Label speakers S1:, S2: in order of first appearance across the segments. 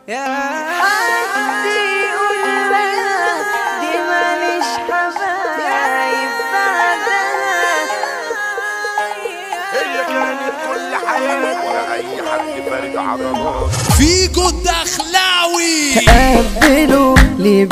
S1: يا حد يقول لها دي ماليش حبايب بعدها
S2: هي كانت كل حياة ولا أي حد فارد عضلات
S3: فيجو الدخلاوي
S1: قبلوا ليه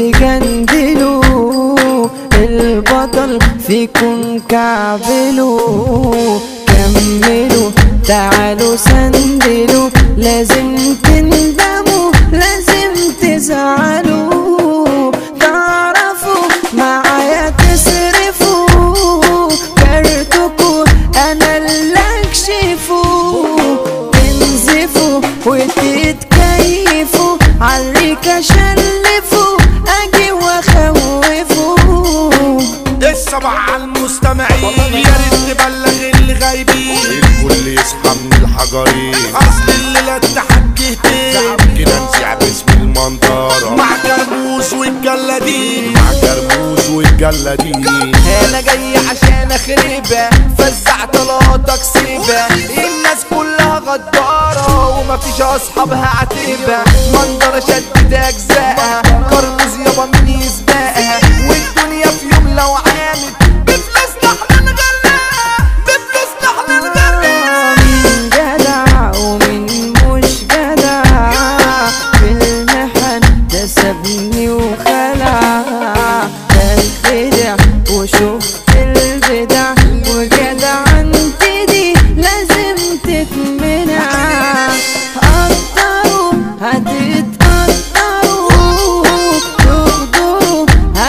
S1: بتجندلوا البطل فيكم كعبلوا كملوا تعالوا سندلوا لازم تندموا لازم تزعلوا تعرفوا معايا تصرفوا كارتكوا انا اللي اكشفوا تنزفوا وتتكيفوا عليك اشلفوا اجي واخوفوا
S2: الصباح على المستمعين يا ريت تبلغ اللي غايبين الكل يصحى من الحجرين اصل الليلة التحدي هتين كده نسيع باسم المنطرة مع كرموز والجلادين مع كرموز والجلادين
S4: انا جاي عشان اخربها فزع طلاتك سيبها الناس كلها غدارة ومفيش اصحابها عتيبة منظرة شدت اجزائها كرموز يابا مين يسبقها والدنيا في يوم لو عامل بفلوسنا احنا نغرقها بفلوسنا احنا نغرقها
S1: مين جدع ومين مش جدع في المحن ده سابني وخلع ده الخدع وشفت البدع وجدع انت دي لازم تتمنع قدروا هتتقدروا تغدروا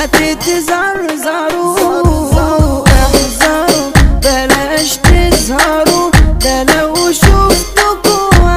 S1: هتتزرزروا احذروا بلاش تظهروا ده لو شفتكوا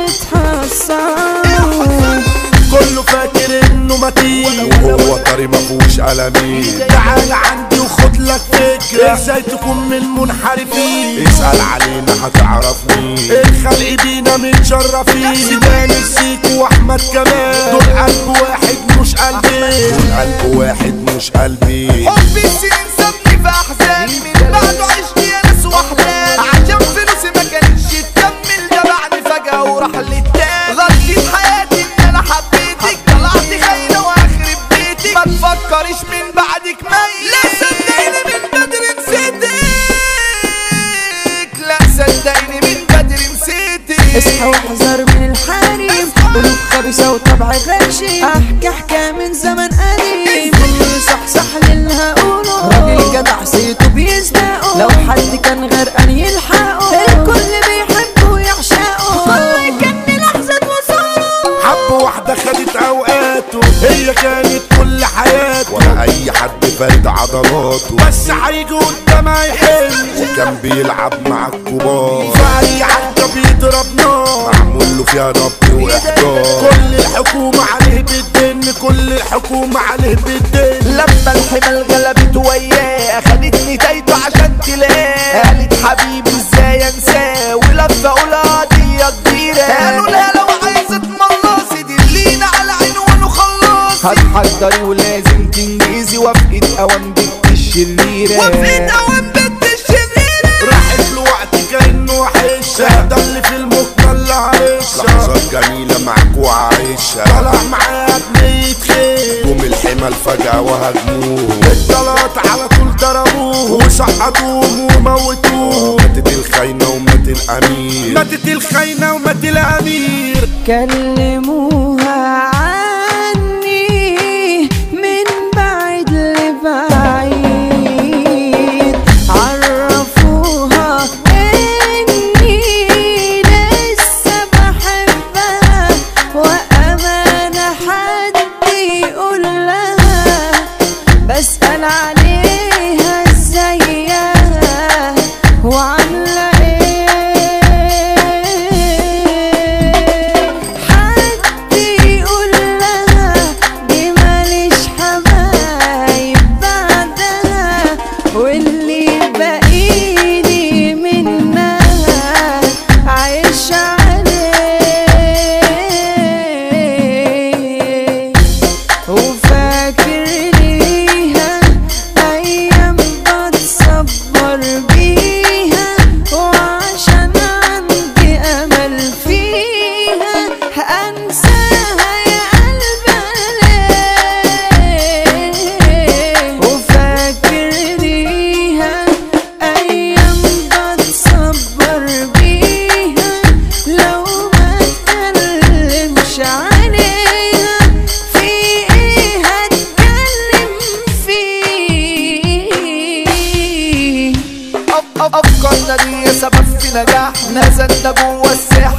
S1: هتتحسروا
S2: كله فاكر انه متين وهو طري مفهوش قلمين تعال عندي وخد لك فكرة ازاي تكون من المنحرفين اسأل علينا هتعرف مين الخلق بينا متشرفين زيدان السيك واحمد كمال دول قلب واحد مش قلبين دول قلب واحد مش قلبي
S4: حبي السنين سابني في احزاني من بعده عشت يا ناس واحلام عشان فلوسي ما كانتش تكمل ده بعد فجأة وراح للتاني غلطت حياتي ان انا حبيتك طلعت خاينة واخرب بيتك ما تفكريش من بعدك ميت لا صدقيني من بدري نسيتك لا صدقيني من بدري نسيتك
S1: اصحى واحذر من الحريم قلوب خبيثة وطبع غشيم احكي حكاية من زمن قديم كله صحصح للي هقوله راجل جدع صيته بيسبقه لو حد كان غرقان يلحقه الكل بيحبه ويعشقه كله كان لحظة وصوله
S2: حب واحدة خدت اوقاته هي كانت كل حياته ولا اي حد فارد عضلاته بس هيجي قدامها يحل وكان بيلعب مع الكبار فاي حاجة بيضرب نار معمول له فيها ضبط واحضار كل الحكومة عليه بالدن كل الحكومة عليه بالدن
S4: لما الحمل غلبت وياه خدتني تايته عشان تلاقيه قالت حبيبي ازاي انساه ولفه اقولها دي كبيره قالوا لها لو عايزه تملصي دلينا على عنوان وخلصي هتحضري ولازم تنجزي وفقة اوام بنت الشريره وفقة اوام بنت الشريره
S2: راحت له وقت كأنه وحشة ده اللي في المخ اللي عايشة لحظات جميلة معاك وعايشة طلع معاك بنية خير جم الحمل فجأة وهجموه الطلات على طول ضربوه وسقطوه وموتوه ماتت الخاينة ومات الأمير ماتت الخاينة ومات الأمير
S1: كلموها عني من بعيد لبعيد عرفوها اني لسه بحبها وامانة حد يقول لها بسأل عليها ازيها وعاملة ايه حد يقول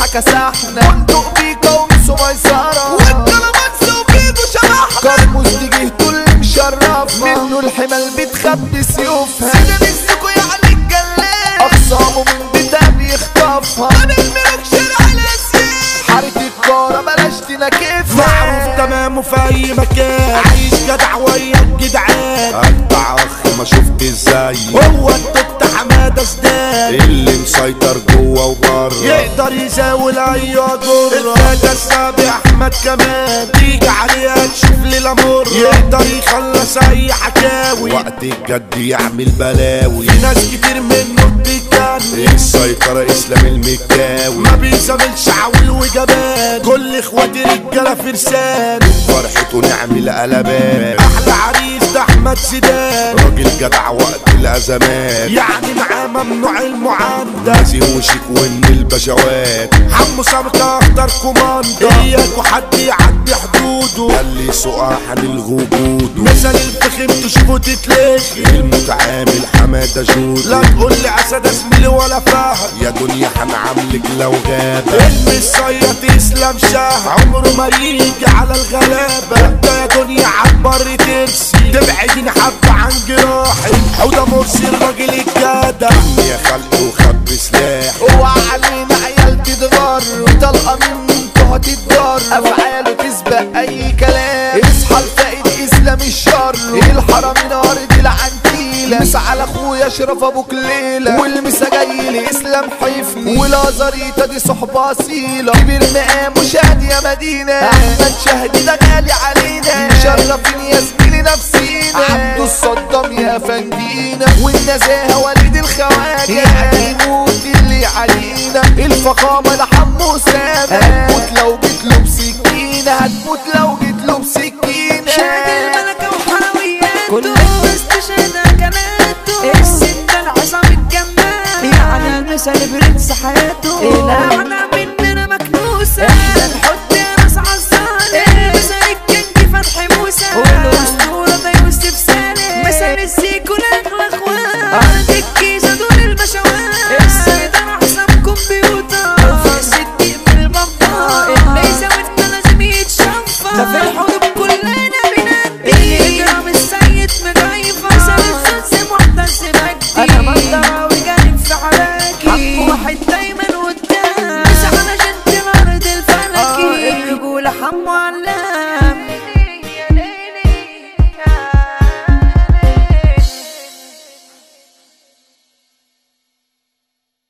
S4: كسحنا بندق بيكا ومسو ميسرة والكلامات وفيكو شبحنا كرموز دي جهته اللي مشرفها منه الحمل بتخبي سيوفها سيدة نفسكوا يعني الجلاد أقسامه من بيتها بيخطفها أنا الملك شارع الأسياد حارة الكارة بلاش تناكفها
S2: معروف تمام في اي مكان عايش جدع ويا الجدعان اتبع اخ ما شفت ازاي هو التوت حماده سداد اللي مسيطر جوه وبره يقدر يزاول اي جره الفاده السابع احمد كمان تيجي عليها تشوف لي الامور يقدر يخلص اي حكاوي وقت الجد يعمل بلاوي في ناس كتير منه بتتجنن السيطرة اسلام المكاوي ما بيزاملش عويل وجبان كل اخواتي رجالة فرسان فرحته نعمل قلبان احلى عريس ده احمد سيدان راجل جدع وقت الازمات يعني معاه ممنوع المعاندة لازم وشيك وان البشوات حمو سمكة اختار كوماندا اياك وحد يعدي حدوده قال لي سقاح للغبود مثل الفخم تشوفه تتلخي المتعامل حمادة جود لا تقول لي اسد زميلي ولا فهد يا دنيا هنعاملك لو غابة المصيط اسلام شاه عمره ما يجي على الغلابة انت يا دنيا عبر ترسي تبعدني حبة عن جراحي حوضة مرسي الراجل الجدع يا خلق وخب سلاح
S4: اوعى علينا عيال تتغر وطلقة منكم هتتضر افعاله تسبق اي كلام اصحى الفائد اسلام الشر الحرم نار دي العنتيلة مس على اخويا اشرف ابو كليلة والمسا جاي لي اسلام حفني والازاريطة دي صحبة اصيلة كبير مقام وشاد يا مدينة احمد شهدي ده غالي علينا مشرفين يا زميلي نفسينا عبدو الصدام يا فندينا والنزاهة وليد الخواجة يعني يموت اللي علينا الفخامة ده حمو سامة هتموت لو جيت له بسكينة هتموت لو